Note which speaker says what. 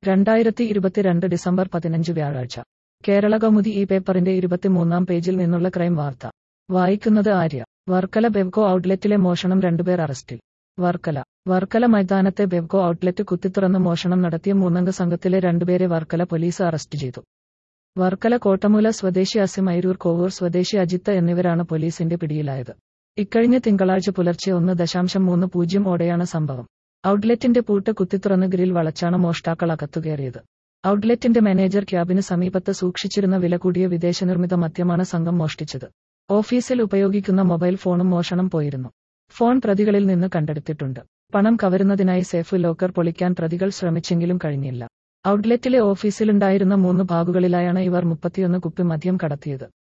Speaker 1: രണ്ടായിരത്തി ഇരുപത്തിരണ്ട് ഡിസംബർ പതിനഞ്ച് വ്യാഴാഴ്ച കേരള കൗമുദി ഈ പേപ്പറിന്റെ ഇരുപത്തിമൂന്നാം പേജിൽ നിന്നുള്ള ക്രൈം വാർത്ത വായിക്കുന്നത് ആര്യ വർക്കല ബെവ്കോ ഔട്ട്ലെറ്റിലെ മോഷണം രണ്ടുപേർ അറസ്റ്റിൽ വർക്കല വർക്കല മൈതാനത്തെ ബെവ്കോ ഔട്ട്ലെറ്റ് കുത്തിത്തുറന്ന് മോഷണം നടത്തിയ മൂന്നംഗ സംഘത്തിലെ രണ്ടുപേരെ വർക്കല പോലീസ് അറസ്റ്റ് ചെയ്തു വർക്കല കോട്ടമൂല സ്വദേശി അസിം ഐരൂർ കോവൂർ സ്വദേശി അജിത്ത് എന്നിവരാണ് പോലീസിന്റെ പിടിയിലായത് ഇക്കഴിഞ്ഞ തിങ്കളാഴ്ച പുലർച്ചെ ഒന്ന് ദശാംശം മൂന്ന് പൂജ്യം ഓടെയാണ് സംഭവം ഔട്ട്ലെറ്റിന്റെ പൂട്ട് കുത്തിത്തുറന്ന് ഗ്രിൽ വളച്ചാണ് മോഷ്ടാക്കൾ അകത്തുകയറിയത് ഔട്ട്ലെറ്റിന്റെ മാനേജർ ക്യാബിന് സമീപത്ത് സൂക്ഷിച്ചിരുന്ന വില കൂടിയ വിദേശനിർമ്മിത മദ്യമാണ് സംഘം മോഷ്ടിച്ചത് ഓഫീസിൽ ഉപയോഗിക്കുന്ന മൊബൈൽ ഫോണും മോഷണം പോയിരുന്നു ഫോൺ പ്രതികളിൽ നിന്ന് കണ്ടെടുത്തിട്ടുണ്ട് പണം കവരുന്നതിനായി സേഫ് ലോക്കർ പൊളിക്കാൻ പ്രതികൾ ശ്രമിച്ചെങ്കിലും കഴിഞ്ഞില്ല ഔട്ട്ലെറ്റിലെ ഓഫീസിലുണ്ടായിരുന്ന മൂന്ന് ബാഗുകളിലായാണ് ഇവർ മുപ്പത്തിയൊന്ന് കുപ്പി മദ്യം കടത്തിയത്